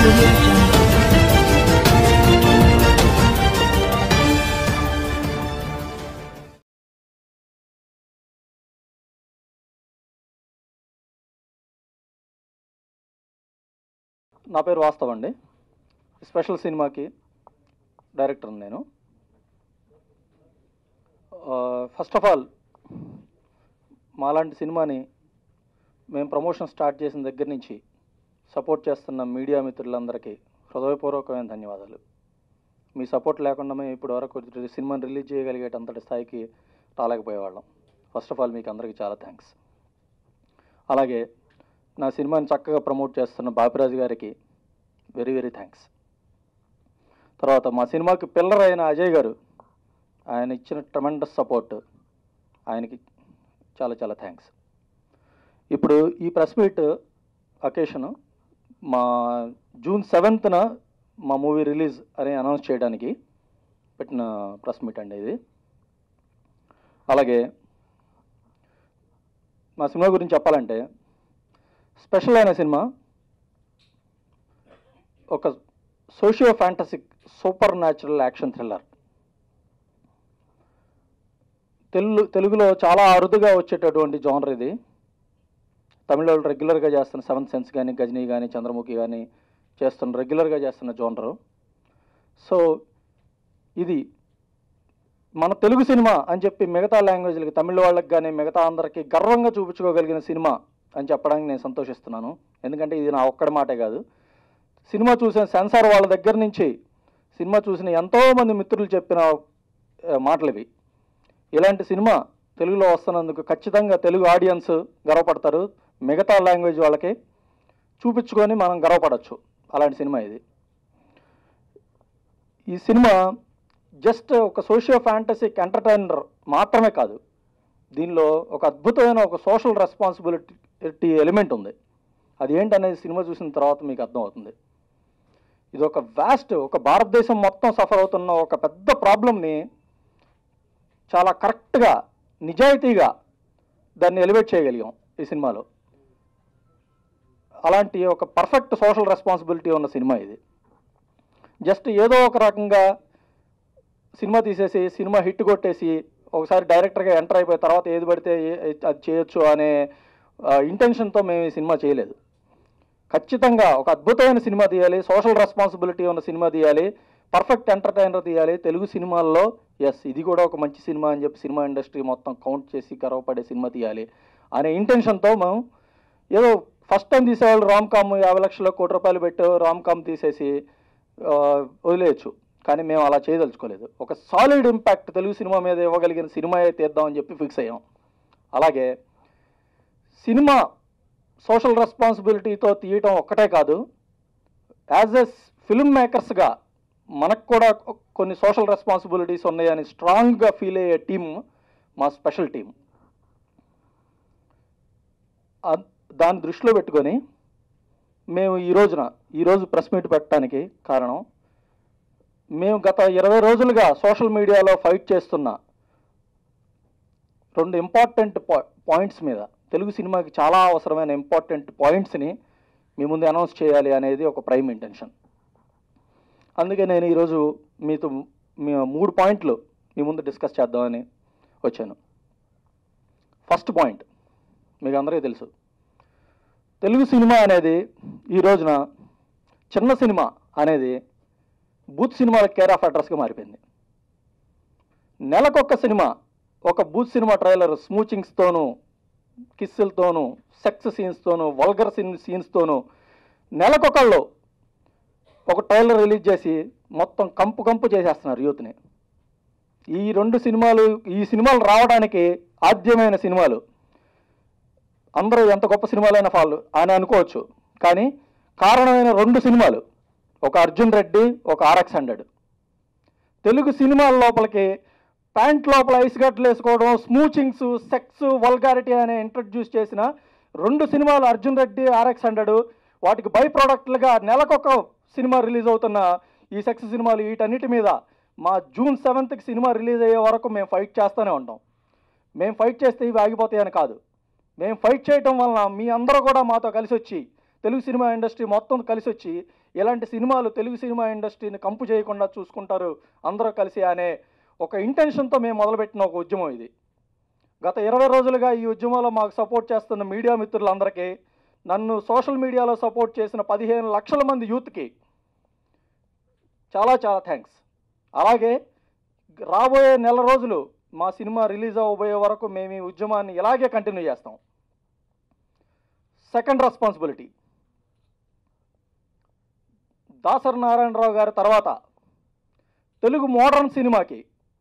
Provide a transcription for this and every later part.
audio jungle. నా పేరు వాస్తవ్ అండి స్పెషల్ సినిమాకి డైరెక్టర్ నేను ఫస్ట్ ఆఫ్ ఆల్ మాలాంటి సినిమాని మేము ప్రమోషన్ స్టార్ట్ చేసిన దగ్గర నుంచి సపోర్ట్ చేస్తున్న మీడియా మిత్రులందరికీ హృదయపూర్వకమైన ధన్యవాదాలు మీ సపోర్ట్ లేకుండా మేము ఇప్పటి వరకు సినిమాని రిలీజ్ చేయగలిగేటంతటి స్థాయికి రాలేకపోయేవాళ్ళం ఫస్ట్ ఆఫ్ ఆల్ మీకు అందరికీ చాలా థ్యాంక్స్ అలాగే నా సినిమాని చక్కగా ప్రమోట్ చేస్తున్న బాపిరాజు గారికి వెరీ వెరీ థ్యాంక్స్ తర్వాత మా సినిమాకి పిల్లర్ అయిన అజయ్ గారు ఆయన ఇచ్చిన ట్రమెండస్ సపోర్ట్ ఆయనకి చాలా చాలా థ్యాంక్స్ ఇప్పుడు ఈ ప్రెస్ మీట్ అకేషను మా జూన్ సెవెంత్న మా మూవీ రిలీజ్ అని అనౌన్స్ చేయడానికి పెట్టిన ప్రెస్ మీట్ అండి ఇది అలాగే మా సినిమా గురించి చెప్పాలంటే స్పెషల్ అయిన సినిమా ఒక socio fantastic super natural action thriller Telugu తెలుగులో చాలా అరుదుగా వచ్చేటటువంటి జానర్ ఇది తమిళ రెగ్యులర్గా చేస్తున్న సెవెంత్ సెన్స్ కానీ గజనీ కానీ చంద్రముఖి కానీ చేస్తున్న రెగ్యులర్గా చేస్తున్న జోనరు సో ఇది మన తెలుగు సినిమా అని చెప్పి మిగతా లాంగ్వేజ్లకి తమిళ వాళ్ళకి కానీ మిగతా అందరికీ గర్వంగా చూపించుకోగలిగిన సినిమా అని చెప్పడానికి నేను సంతోషిస్తున్నాను ఎందుకంటే ఇది నా ఒక్కడి మాటే కాదు సినిమా చూసిన సెన్సార్ వాళ్ళ దగ్గర నుంచి సినిమా చూసిన ఎంతోమంది మిత్రులు చెప్పిన ఆ, మాటలు ఇవి ఇలాంటి సినిమా తెలుగులో వస్తున్నందుకు ఖచ్చితంగా తెలుగు ఆడియన్స్ గర్వపడతారు మిగతా లాంగ్వేజ్ వాళ్ళకి చూపించుకొని మనం గర్వపడవచ్చు అలాంటి సినిమా ఇది ఈ సినిమా జస్ట్ ఒక సోషియో ఫ్యాంటసిక్ ఎంటర్టైనర్ మాత్రమే కాదు దీనిలో ఒక అద్భుతమైన ఒక సోషల్ రెస్పాన్సిబిలిటీ ఎలిమెంట్ ఉంది అది ఏంటనేది సినిమా చూసిన తర్వాత మీకు అర్థమవుతుంది ఇది ఒక వ్యాస్ట్ ఒక భారతదేశం మొత్తం సఫర్ అవుతున్న ఒక పెద్ద ప్రాబ్లమ్ని చాలా కరెక్ట్గా నిజాయితీగా దాన్ని ఎలివేట్ చేయగలిగాం ఈ సినిమాలో అలాంటి ఒక పర్ఫెక్ట్ సోషల్ రెస్పాన్సిబిలిటీ ఉన్న సినిమా ఇది జస్ట్ ఏదో ఒక రకంగా సినిమా తీసేసి సినిమా హిట్ కొట్టేసి ఒకసారి డైరెక్టర్గా ఎంటర్ అయిపోయిన తర్వాత ఏది పడితే ఏ- అది చేయొచ్చు అనే ఇంటెన్షన్తో మేము ఈ సినిమా చేయలేదు ఖచ్చితంగా ఒక అద్భుతమైన సినిమా తీయాలి సోషల్ రెస్పాన్సిబిలిటీ ఉన్న సినిమా తీయాలి పర్ఫెక్ట్ ఎంటర్టైనర్ తీయాలి తెలుగు సినిమాల్లో ఎస్ ఇది కూడా ఒక మంచి సినిమా అని చెప్పి సినిమా ఇండస్ట్రీ మొత్తం కౌంట్ చేసి గర్వపడే సినిమా తీయాలి అనే ఇంటెన్షన్తో మేము ఏదో ఫస్ట్ టైం తీసేవాళ్ళు రామ్ కామ్ యాభై లక్షల కోటి రూపాయలు పెట్టు రామ్ కామ్ తీసేసి ఆ, వదిలేయచ్చు కానీ మేము అలా చేయదలుచుకోలేదు ఒక సాలిడ్ ఇంపాక్ట్ తెలుగు సినిమా మీద ఇవ్వగలిగిన సినిమాయే తీద్దామని చెప్పి ఫిక్స్ అయ్యాం అలాగే సినిమా సోషల్ రెస్పాన్సిబిలిటీతో తీయటం ఒక్కటే కాదు యాజ్ ఎ ఫిల్మ్ మేకర్స్గా మనకు కూడా కొన్ని సోషల్ రెస్పాన్సిబిలిటీస్ ఉన్నాయని స్ట్రాంగ్గా ఫీల్ అయ్యే టీం మా స్పెషల్ టీం అద్- దాన్ని దృష్టిలో పెట్టుకొని మేము ఈ రోజున ఈరోజు ప్రెస్ మీట్ పెట్టడానికి కారణం మేము గత ఇరవై రోజులుగా సోషల్ మీడియాలో ఫైట్ చేస్తున్న రెండు ఇంపార్టెంట్ పాయింట్స్ మీద తెలుగు సినిమాకి చాలా అవసరమైన ఇంపార్టెంట్ పాయింట్స్ని మీ ముందు అనౌన్స్ చేయాలి అనేది ఒక ప్రైమ్ ఇంటెన్షన్ అందుకే నేను ఈరోజు మీతో మీ మూడు పాయింట్లు మీ ముందు డిస్కస్ చేద్దామని వచ్చాను ఫస్ట్ పాయింట్ మీకు అందరికీ తెలుసు తెలుగు సినిమా అనేది ఈ రోజున చిన్న సినిమా అనేది బూత్ సినిమాల కేర్ ఆఫ్ అడ్రస్గా మారిపోయింది నెలకొక్క సినిమా ఒక బూత్ సినిమా ట్రైలర్ స్మూచింగ్స్తోనూ కిస్సులతోనూ సెక్స్ సీన్స్తోనూ వల్గర్ సీన్ సీన్స్తోనూ నెలకొకళ్ళు ఒక ట్రైలర్ రిలీజ్ చేసి మొత్తం కంపు కంపు చేసేస్తున్నారు యూత్ని ఈ రెండు సినిమాలు ఈ సినిమాలు రావడానికి ఆద్యమైన సినిమాలు అందరూ ఎంత గొప్ప సినిమాలైనా ఫాలో అని అనుకోవచ్చు కానీ కారణమైన రెండు సినిమాలు ఒక అర్జున్ రెడ్డి ఒక ఆర్ఎక్స్ హండ్రెడ్ తెలుగు సినిమాల లోపలికి ప్యాంట్ లోపల ఐస్ గట్లు వేసుకోవడం స్మూచింగ్స్ సెక్స్ వల్గారిటీ అనే ఇంట్రడ్యూస్ చేసిన రెండు సినిమాలు అర్జున్ రెడ్డి ఆర్ఎక్స్ హండ్రెడ్ వాటికి బై ప్రోడక్ట్లుగా నెలకొక సినిమా రిలీజ్ అవుతున్న ఈ సెక్స్ సినిమాలు వీటన్నిటి మీద మా జూన్ సెవెంత్కి సినిమా రిలీజ్ అయ్యే వరకు మేము ఫైట్ చేస్తూనే ఉంటాం మేము ఫైట్ చేస్తే ఇవి ఆగిపోతాయని కాదు మేము ఫైట్ చేయటం వలన మీ అందరూ కూడా మాతో కలిసి వచ్చి తెలుగు సినిమా ఇండస్ట్రీ మొత్తం కలిసి వచ్చి ఇలాంటి సినిమాలు తెలుగు సినిమా ఇండస్ట్రీని కంపు చేయకుండా చూసుకుంటారు అందరూ కలిసి అనే ఒక ఇంటెన్షన్తో మేము మొదలుపెట్టిన ఒక ఉద్యమం ఇది గత ఇరవై రోజులుగా ఈ ఉద్యమంలో మాకు సపోర్ట్ చేస్తున్న మీడియా మిత్రులందరికీ నన్ను సోషల్ మీడియాలో సపోర్ట్ చేసిన పదిహేను లక్షల మంది యూత్కి చాలా చాలా థ్యాంక్స్ అలాగే రాబోయే నెల రోజులు మా సినిమా రిలీజ్ అవ్వబోయే వరకు మేము ఈ ఉద్యమాన్ని ఇలాగే కంటిన్యూ చేస్తాం సెకండ్ రెస్పాన్సిబిలిటీ దాసరి నారాయణరావు గారి తర్వాత తెలుగు మోడర్న్ సినిమాకి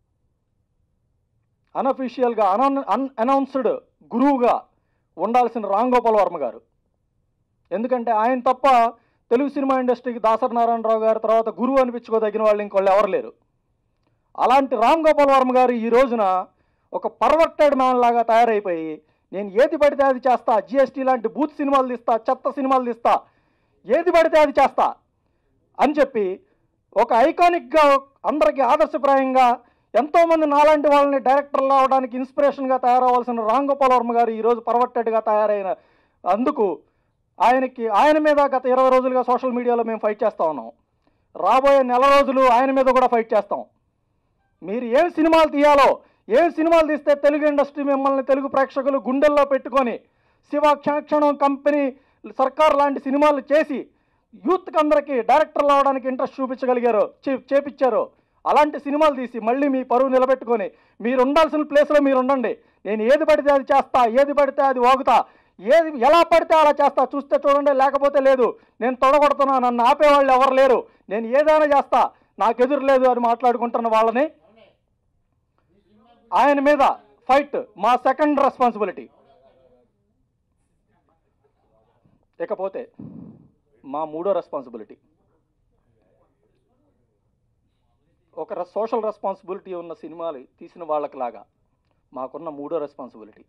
అన్అఫీషియల్గా అన్ అన్ అనౌన్స్డ్ గురువుగా ఉండాల్సిన రామ్ గోపాల్ వర్మ గారు ఎందుకంటే ఆయన తప్ప తెలుగు సినిమా ఇండస్ట్రీకి దాసరి నారాయణరావు గారి తర్వాత గురువు అనిపించుకోదగిన వాళ్ళు ఇంకోళ్ళు ఎవరు లేరు అలాంటి రామ్ గోపాల్ వర్మ గారు ఈ రోజున ఒక పర్వర్టెడ్ మ్యాన్ లాగా తయారైపోయి నేను ఏది పడితే అది చేస్తా జిఎస్టీ లాంటి బూత్ సినిమాలు తీస్తా చెత్త సినిమాలు తీస్తా ఏది పడితే అది చేస్తా అని చెప్పి ఒక ఐకానిక్గా అందరికీ ఆదర్శప్రాయంగా ఎంతోమంది నాలాంటి వాళ్ళని డైరెక్టర్లు అవడానికి ఇన్స్పిరేషన్గా తయారవలసిన రామ్ గోపాల్ వర్మ గారు ఈరోజు పర్వర్టెడ్గా తయారైన అందుకు ఆయనకి ఆయన మీద గత ఇరవై రోజులుగా సోషల్ మీడియాలో మేము ఫైట్ చేస్తూ ఉన్నాం రాబోయే నెల రోజులు ఆయన మీద కూడా ఫైట్ చేస్తాం మీరు ఏం సినిమాలు తీయాలో ఏం సినిమాలు తీస్తే తెలుగు ఇండస్ట్రీ మిమ్మల్ని తెలుగు ప్రేక్షకులు గుండెల్లో పెట్టుకొని శివ క్షణక్షణం కంపెనీ సర్కార్ లాంటి సినిమాలు చేసి యూత్కి అందరికీ డైరెక్టర్లు అవడానికి ఇంట్రెస్ట్ చూపించగలిగారు చే- చేపించారు అలాంటి సినిమాలు తీసి మళ్ళీ మీ పరువు నిలబెట్టుకొని మీరు ఉండాల్సిన ప్లేస్లో మీరు ఉండండి నేను ఏది పడితే అది చేస్తా ఏది పడితే అది వాగుతా ఏది ఎలా పడితే అలా చేస్తా చూస్తే చూడండి లేకపోతే లేదు నేను తొడగొడుతున్నా నన్ను ఆపేవాళ్ళు ఎవరు లేరు నేను ఏదైనా చేస్తా నాకు ఎదురు లేదు అని మాట్లాడుకుంటున్న వాళ్ళని ఆయన మీద ఫైట్ మా సెకండ్ రెస్పాన్సిబిలిటీ ఇకపోతే మా మూడో రెస్పాన్సిబిలిటీ ఒక సోషల్ రెస్పాన్సిబిలిటీ ఉన్న సినిమాలు తీసిన వాళ్ళకి లాగా మాకున్న మూడో రెస్పాన్సిబిలిటీ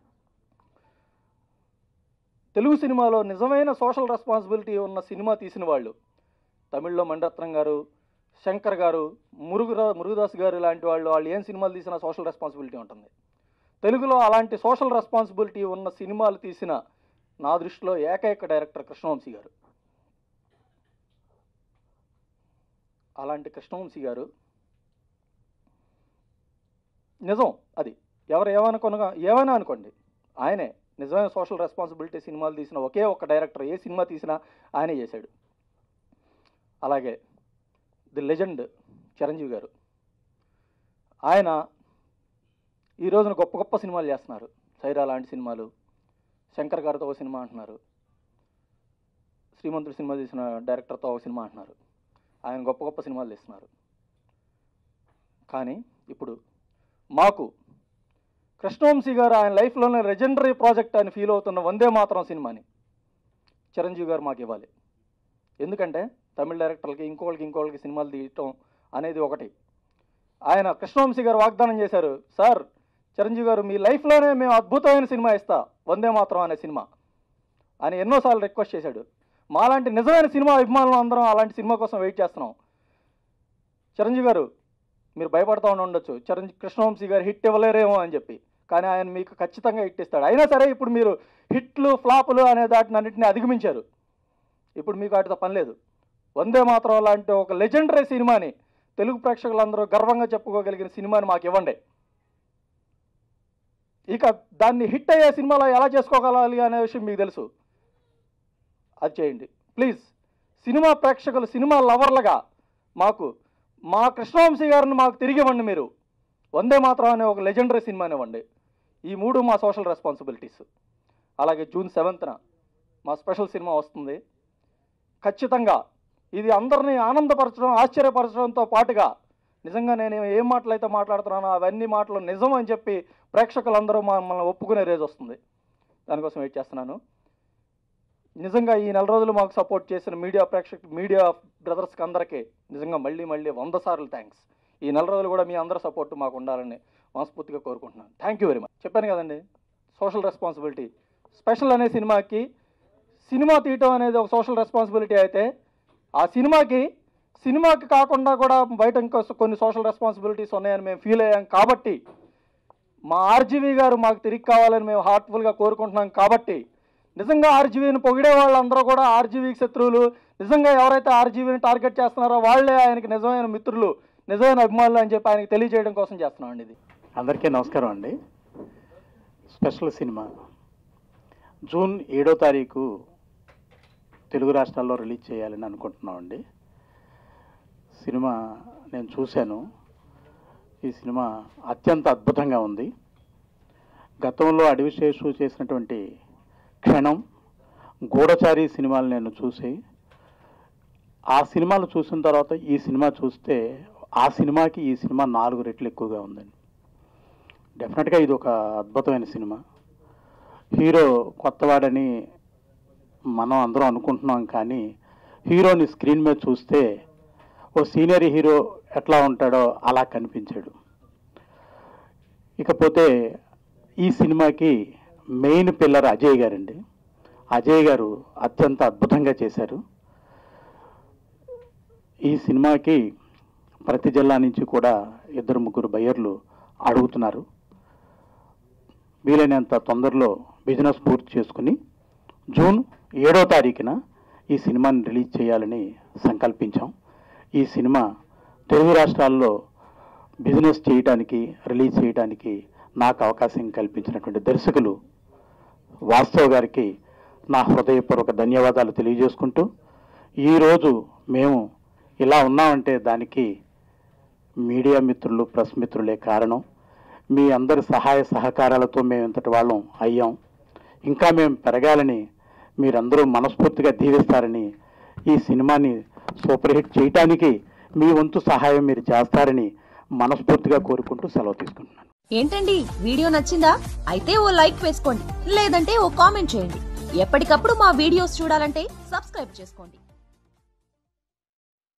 తెలుగు సినిమాలో నిజమైన సోషల్ రెస్పాన్సిబిలిటీ ఉన్న సినిమా తీసిన వాళ్ళు తమిళ్లో మణిరత్నం గారు శంకర్ గారు మురుగురా మురుగుదాస్ గారు లాంటి వాళ్ళు వాళ్ళు ఏం సినిమాలు తీసినా సోషల్ రెస్పాన్సిబిలిటీ ఉంటుంది తెలుగులో అలాంటి సోషల్ రెస్పాన్సిబిలిటీ ఉన్న సినిమాలు తీసిన నా దృష్టిలో ఏకైక డైరెక్టర్ కృష్ణవంశీ గారు అలాంటి కృష్ణవంశీ గారు నిజం అది ఎవరు ఏమనుకునగా ఏమైనా అనుకోండి ఆయనే నిజమైన సోషల్ రెస్పాన్సిబిలిటీ సినిమాలు తీసిన ఒకే ఒక్క డైరెక్టర్ ఏ సినిమా తీసినా ఆయనే చేశాడు అలాగే ది లెజెండ్ చిరంజీవి గారు ఆయన ఈ రోజున గొప్ప గొప్ప సినిమాలు చేస్తున్నారు సైరా లాంటి సినిమాలు శంకర్ గారితో ఒక సినిమా అంటున్నారు శ్రీమంతుడు సినిమా తీసిన డైరెక్టర్తో ఒక సినిమా అంటున్నారు ఆయన గొప్ప గొప్ప సినిమాలు తీస్తున్నారు కానీ ఇప్పుడు మాకు కృష్ణవంశీ గారు ఆయన లైఫ్లోనే లెజెండరీ ప్రాజెక్ట్ అని ఫీల్ అవుతున్న వందే మాత్రం సినిమాని చిరంజీవి గారు మాకు ఇవ్వాలి ఎందుకంటే తమిళ డైరెక్టర్లకి ఇంకోళ్ళకి ఇంకోళ్ళకి సినిమాలు తీయటం అనేది ఒకటి ఆయన కృష్ణవంశీ గారు వాగ్దానం చేశారు సార్ చిరంజీవి గారు మీ లైఫ్లోనే మేము అద్భుతమైన సినిమా ఇస్తా వందే మాత్రం అనే సినిమా అని ఎన్నోసార్లు రిక్వెస్ట్ చేశాడు మాలాంటి నిజమైన సినిమా అభిమానులు అందరం అలాంటి సినిమా కోసం వెయిట్ చేస్తున్నాం చిరంజీవి గారు మీరు భయపడతా ఉండి ఉండొచ్చు చిరంజీవి కృష్ణవంశీ గారు హిట్ ఇవ్వలేరేమో అని చెప్పి కానీ ఆయన మీకు ఖచ్చితంగా హిట్ ఇస్తాడు అయినా సరే ఇప్పుడు మీరు హిట్లు ఫ్లాపులు అనే దాటిని అన్నింటినీ అధిగమించారు ఇప్పుడు మీకు వాటితో పని లేదు వందే మాత్రం లాంటి ఒక లెజెండరీ సినిమాని తెలుగు ప్రేక్షకులందరూ గర్వంగా చెప్పుకోగలిగిన సినిమాని మాకు ఇవ్వండి ఇక దాన్ని హిట్ అయ్యే సినిమాలో ఎలా చేసుకోగలాలి అనే విషయం మీకు తెలుసు అది చేయండి ప్లీజ్ సినిమా ప్రేక్షకులు సినిమా లవర్లుగా మాకు మా కృష్ణవంశీ గారిని మాకు తిరిగి ఇవ్వండి మీరు వందే మాత్రం అనే ఒక లెజెండరీ సినిమాని ఇవ్వండి ఈ మూడు మా సోషల్ రెస్పాన్సిబిలిటీస్ అలాగే జూన్ సెవెంత్న మా స్పెషల్ సినిమా వస్తుంది ఖచ్చితంగా ఇది అందరినీ ఆనందపరచడం ఆశ్చర్యపరచడంతో పాటుగా నిజంగా నేను ఏం మాటలు అయితే మాట్లాడుతున్నానో అవన్నీ మాటలు నిజం అని చెప్పి ప్రేక్షకులందరూ మమ్మల్ని ఒప్పుకునే రేజ్ వస్తుంది దానికోసం వెయిట్ చేస్తున్నాను నిజంగా ఈ నెల రోజులు మాకు సపోర్ట్ చేసిన మీడియా ప్రేక్షక మీడియా బ్రదర్స్కి అందరికీ నిజంగా మళ్ళీ మళ్ళీ వంద సార్లు థ్యాంక్స్ ఈ నెల రోజులు కూడా మీ అందరి సపోర్ట్ మాకు ఉండాలని మనస్ఫూర్తిగా కోరుకుంటున్నాను థ్యాంక్ యూ వెరీ మచ్ చెప్పాను కదండి సోషల్ రెస్పాన్సిబిలిటీ స్పెషల్ అనే సినిమాకి సినిమా తీయటం అనేది ఒక సోషల్ రెస్పాన్సిబిలిటీ అయితే ఆ సినిమాకి సినిమాకి కాకుండా కూడా బయట ఇంకా కొన్ని సోషల్ రెస్పాన్సిబిలిటీస్ ఉన్నాయని మేము ఫీల్ అయ్యాం కాబట్టి మా ఆర్జీవీ గారు మాకు తిరిగి కావాలని మేము హార్ట్ఫుల్గా కోరుకుంటున్నాం కాబట్టి నిజంగా ఆర్జీవీని పొగిడే వాళ్ళందరూ కూడా ఆర్జీవీకి శత్రువులు నిజంగా ఎవరైతే ఆర్జీవీని టార్గెట్ చేస్తున్నారో వాళ్ళే ఆయనకి నిజమైన మిత్రులు నిజమైన అభిమానులు అని చెప్పి ఆయనకి తెలియజేయడం కోసం చేస్తున్నామండి ఇది అందరికీ నమస్కారం అండి స్పెషల్ సినిమా జూన్ ఏడో తారీఖు తెలుగు రాష్ట్రాల్లో రిలీజ్ చేయాలని అనుకుంటున్నామండి సినిమా నేను చూశాను ఈ సినిమా అత్యంత అద్భుతంగా ఉంది గతంలో అడవిశేషు చేసినటువంటి క్షణం గూఢచారి సినిమాలు నేను చూసి ఆ సినిమాలు చూసిన తర్వాత ఈ సినిమా చూస్తే ఆ సినిమాకి ఈ సినిమా నాలుగు రెట్లు ఎక్కువగా ఉందండి డెఫినెట్గా ఇది ఒక అద్భుతమైన సినిమా హీరో కొత్తవాడని మనం అందరం అనుకుంటున్నాం కానీ హీరోని స్క్రీన్ మీద చూస్తే ఓ సీనియర్ హీరో ఎట్లా ఉంటాడో అలా కనిపించాడు ఇకపోతే ఈ సినిమాకి మెయిన్ పిల్లర్ అజయ్ గారండి అజయ్ గారు అత్యంత అద్భుతంగా చేశారు ఈ సినిమాకి ప్రతి జిల్లా నుంచి కూడా ఇద్దరు ముగ్గురు బయ్యర్లు అడుగుతున్నారు వీలైనంత తొందరలో బిజినెస్ పూర్తి చేసుకుని జూన్ ఏడో తారీఖున ఈ సినిమాని రిలీజ్ చేయాలని సంకల్పించాం ఈ సినిమా తెలుగు రాష్ట్రాల్లో బిజినెస్ చేయడానికి రిలీజ్ చేయడానికి నాకు అవకాశం కల్పించినటువంటి దర్శకులు వాస్తవ్ గారికి నా హృదయపూర్వక ధన్యవాదాలు తెలియజేసుకుంటూ ఈరోజు మేము ఇలా ఉన్నామంటే దానికి మీడియా మిత్రులు ప్రెస్ మిత్రులే కారణం మీ అందరి సహాయ సహకారాలతో మేము ఇంతటి వాళ్ళం అయ్యాం ఇంకా మేము పెరగాలని మీరందరూ మనస్ఫూర్తిగా దీవిస్తారని ఈ సినిమాని సూపర్ హిట్ చేయటానికి మీ వంతు సహాయం మీరు చేస్తారని మనస్ఫూర్తిగా కోరుకుంటూ సెలవు తీసుకుంటున్నాను ఏంటండి వీడియో నచ్చిందా అయితే ఓ లైక్ వేసుకోండి లేదంటే ఓ కామెంట్ చేయండి ఎప్పటికప్పుడు మా వీడియోస్ చూడాలంటే సబ్స్క్రైబ్ చేసుకోండి